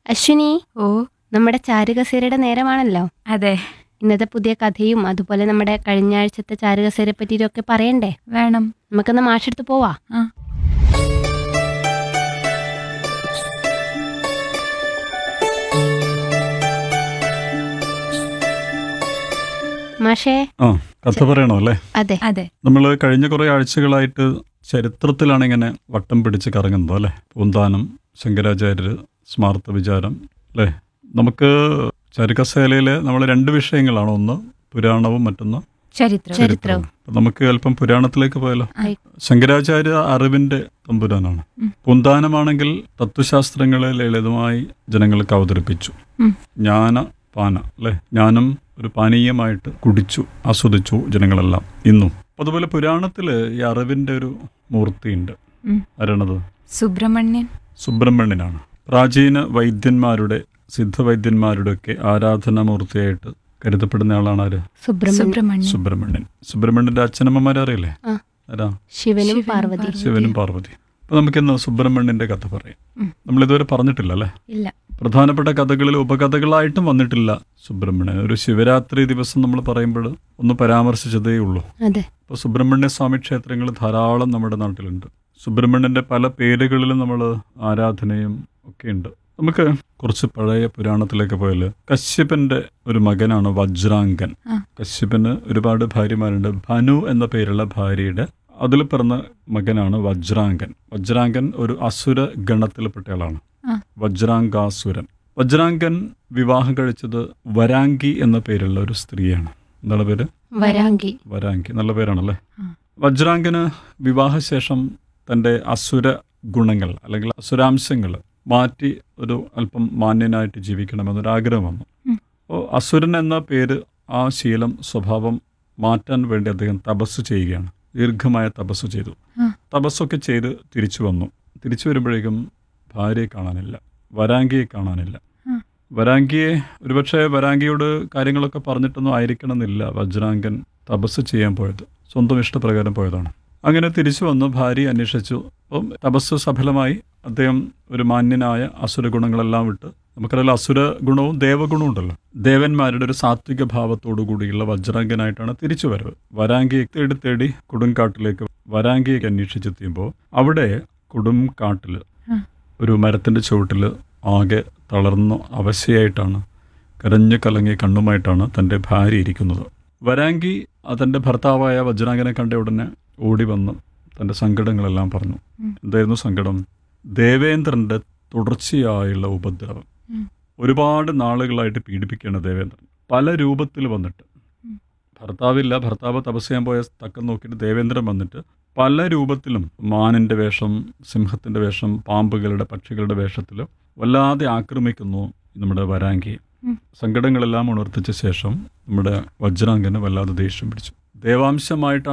അശ്വിനി ഓ നമ്മുടെ ചാരുകസേരയുടെ നേരമാണല്ലോ അതെ ഇന്നത്തെ പുതിയ കഥയും അതുപോലെ നമ്മുടെ കഴിഞ്ഞ ആഴ്ചത്തെ ചാരുകസേരയെ പറ്റിയിട്ടൊക്കെ പറയണ്ടേ വേണം നമുക്കൊന്ന് മാഷെടുത്ത് പോവാ ആ മാഷേ ആ കഥ പറയണോ അല്ലേ അതെ അതെ നമ്മൾ കഴിഞ്ഞ കുറേ ആഴ്ചകളായിട്ട് ചരിത്രത്തിലാണ് ഇങ്ങനെ വട്ടം പിടിച്ച് കറങ്ങുന്നത് അല്ലേ പൂന്താനം ശങ്കരാചാര്യർ സ്മാർത്ത വിചാരം അല്ലേ നമുക്ക് ചരുക്കസേലയിലെ നമ്മൾ രണ്ട് വിഷയങ്ങളാണ് ഒന്ന് പുരാണവും മറ്റൊന്ന് ചരിത്രം ചരിത്രവും. അപ്പൊ നമുക്ക് അല്പം പുരാണത്തിലേക്ക് പോയാലോ ആയി. ശങ്കരാചാര്യ അറിവിന്റെ തമ്പുരാനാണ് ഉം. പൂന്താനമാണെങ്കിൽ തത്വശാസ്ത്രങ്ങളെ ലളിതമായി ജനങ്ങൾക്ക് അവതരിപ്പിച്ചു ഉം. ജ്ഞാന പാന അല്ലെ ജ്ഞാനം ഒരു പാനീയമായിട്ട് കുടിച്ചു ആസ്വദിച്ചു ജനങ്ങളെല്ലാം ഇന്നും അതുപോലെ പുരാണത്തില് ഈ അറിവിന്റെ ഒരു മൂർത്തിയുണ്ട് ഉം. ആരാണത് സുബ്രഹ്മണ്യൻ സുബ്രഹ്മണ്യനാണ് പ്രാചീന വൈദ്യന്മാരുടെ സിദ്ധവൈദ്യന്മാരുടെ ഒക്കെ ആരാധനാമൂർത്തിയായിട്ട് കരുതപ്പെടുന്ന ആളാണ് ആര് സുബ്രഹ്മണ്യം സുബ്രഹ്മണ്യൻ സുബ്രഹ്മണ്യൻ സുബ്രഹ്മണ്യന്റെ അച്ഛനമ്മമാരെ അറിയില്ലേ ആ. ആരാ ശിവനും ശിവനും പാർവതി പാർവതി. ശിവനും പാർവതി അപ്പൊ നമുക്കിന്ന് സുബ്രഹ്മണ്യന്റെ കഥ പറയാം ഉം. നമ്മൾ ഇതുവരെ പറഞ്ഞിട്ടില്ല അല്ലേ ഇല്ല പ്രധാനപ്പെട്ട കഥകളിൽ ഉപകഥകളായിട്ടും വന്നിട്ടില്ല സുബ്രഹ്മണ്യൻ ഒരു ശിവരാത്രി ദിവസം നമ്മൾ പറയുമ്പോൾ ഒന്ന് പരാമർശിച്ചതേ ഉള്ളൂ അതെ അപ്പോൾ സുബ്രഹ്മണ്യ സ്വാമി ക്ഷേത്രങ്ങൾ ധാരാളം നമ്മുടെ നാട്ടിലുണ്ട് സുബ്രഹ്മണ്യന്റെ പല പേരുകളിലും നമ്മൾ ആരാധനയും ഒക്കെ ഉണ്ട് നമുക്ക് കുറച്ച് പഴയ പുരാണത്തിലേക്ക് പോയാൽ കശ്യപന്റെ ഒരു മകനാണ് വജ്രാംഗൻ ആ. കശ്യപന് ഒരുപാട് ഭാര്യമാരുണ്ട് ഭനു എന്ന പേരുള്ള ഭാര്യയുടെ അതിൽ പിറന്ന മകനാണ് വജ്രാംഗൻ വജ്രാംഗൻ ഒരു അസുര ഗണത്തിൽപ്പെട്ടയാളാണ് ആ. വജ്രാംഗാസുരൻ വജ്രാംഗൻ വിവാഹം കഴിച്ചത് വരാങ്കി എന്ന പേരുള്ള ഒരു സ്ത്രീയാണ് എന്താണ് പേര് വരാങ്കി വരാങ്കി നല്ല പേരാണല്ലേ ആ. വജ്രാംഗന് വിവാഹശേഷം തൻ്റെ അസുര ഗുണങ്ങൾ അല്ലെങ്കിൽ അസുരാംശങ്ങൾ മാറ്റി ഒരു അല്പം മാന്യനായിട്ട് ജീവിക്കണമെന്നൊരു ആഗ്രഹം വന്നു ഉം. അപ്പോൾ അസുരൻ എന്ന പേര് ആ ശീലം സ്വഭാവം മാറ്റാൻ വേണ്ടി അദ്ദേഹം തപസ് ചെയ്യുകയാണ് ദീർഘമായ തപസ് ചെയ്തു ആ. തപസ്സൊക്കെ ചെയ്ത് തിരിച്ചു വന്നു തിരിച്ചു വരുമ്പോഴേക്കും ഭാര്യയെ കാണാനില്ല വരാങ്കിയെ കാണാനില്ല ആ. വരാങ്കിയെ ഒരുപക്ഷെ വരാങ്കിയോട് കാര്യങ്ങളൊക്കെ പറഞ്ഞിട്ടൊന്നും ആയിരിക്കണമെന്നില്ല വജ്രാംഗൻ തപസ് ചെയ്യാൻ പോയത് സ്വന്തം ഇഷ്ടപ്രകാരം പോയതാണ് അങ്ങനെ തിരിച്ചു വന്ന് ഭാര്യ അന്വേഷിച്ചു അപ്പം തപസ് സഫലമായി അദ്ദേഹം ഒരു മാന്യനായ അസുര ഗുണങ്ങളെല്ലാം വിട്ട് നമുക്കറിയാലോ അസുര ഗുണവും ദേവഗുണവും ഉണ്ടല്ലോ ദേവന്മാരുടെ ഒരു സാത്വിക ഭാവത്തോടു കൂടിയുള്ള വജ്രാംഗനായിട്ടാണ് തിരിച്ചു വരവ് വരാങ്കിയെ തേടി തേടി കൊടുങ്കാട്ടിലേക്ക് വരാങ്കിയെ അന്വേഷിച്ചെത്തിയുമ്പോൾ അവിടെ കൊടുംകാട്ടിൽ ആ. ഒരു മരത്തിൻ്റെ ചുവട്ടിൽ ആകെ തളർന്ന അവശയായിട്ടാണ് കരഞ്ഞു കലങ്ങിയ കണ്ണുമായിട്ടാണ് തൻ്റെ ഭാര്യ ഇരിക്കുന്നത് വരാങ്കി തൻ്റെ ഭർത്താവായ വജ്രാംഗനെ കണ്ട ഉടനെ ഓടി വന്ന് തൻ്റെ സങ്കടങ്ങളെല്ലാം പറഞ്ഞു ഉം. എന്തായിരുന്നു സങ്കടം ദേവേന്ദ്രൻ്റെ തുടർച്ചയായുള്ള ഉപദ്രവം ഉം. ഒരുപാട് നാളുകളായിട്ട് പീഡിപ്പിക്കുകയാണ് ദേവേന്ദ്രൻ പല രൂപത്തിൽ വന്നിട്ട് ഉം. ഭർത്താവില്ല ഭർത്താവ് തപസ് ചെയ്യാൻ പോയ തക്കം നോക്കിയിട്ട് ദേവേന്ദ്രൻ വന്നിട്ട് പല രൂപത്തിലും മാനിൻ്റെ വേഷം സിംഹത്തിൻ്റെ വേഷം പാമ്പുകളുടെ പക്ഷികളുടെ വേഷത്തിൽ വല്ലാതെ ആക്രമിക്കുന്നു നമ്മുടെ വരാങ്കിയെ ഉം. സങ്കടങ്ങളെല്ലാം ഉണർത്തിച്ച ശേഷം നമ്മുടെ വജ്രാംഗന് വല്ലാതെ ദേഷ്യം പിടിച്ചു ദേവാംശമായിട്ടാണ്